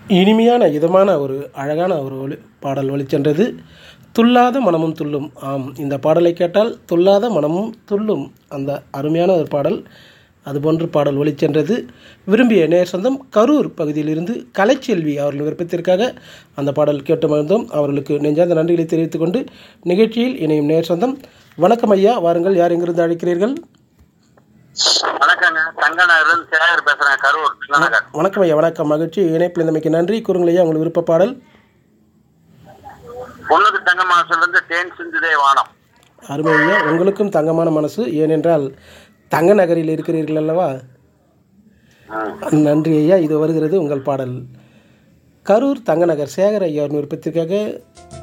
இனிமையான இதமான ஒரு அழகான ஒரு ஒளி பாடல் ஒளிச்சென்றது துள்ளாத மனமும் துள்ளும் ஆம் இந்த பாடலை கேட்டால் துள்ளாத மனமும் துள்ளும் அந்த அருமையான ஒரு பாடல் அதுபோன்று பாடல் ஒளிச்சென்றது விரும்பிய நேர் சொந்தம் கரூர் பகுதியிலிருந்து கலைச்செல்வி அவர்கள் விருப்பத்திற்காக அந்த பாடல் கேட்டு மகிழ்ந்தோம் அவர்களுக்கு நெஞ்சார்ந்த நன்றிகளை தெரிவித்துக் கொண்டு நிகழ்ச்சியில் இணையும் நேர் சொந்தம் வணக்கம் ஐயா வாருங்கள் யார் எங்கிருந்து அழைக்கிறீர்கள் வணக்கங்க தங்கநகர்லேருந்து சேகர் பேசுறேன் கரூர் கிருஷ்ணநகர் வணக்கம் ஐயா வணக்கம் மகிழ்ச்சி இணைப்பில் இருந்தமைக்கு நன்றி கூறுங்கள் ஐயா உங்களுக்கு விருப்ப பாடல் பொண்ணுக்கு தங்க மாசத்துல இருந்து தேன் சிந்துதே வானம் அருமை ஐயா உங்களுக்கும் தங்கமான மனசு ஏனென்றால் தங்க நகரில் இருக்கிறீர்கள் அல்லவா நன்றி ஐயா இது வருகிறது உங்கள் பாடல் கரூர் தங்கநகர் சேகர் ஐயா விருப்பத்திற்காக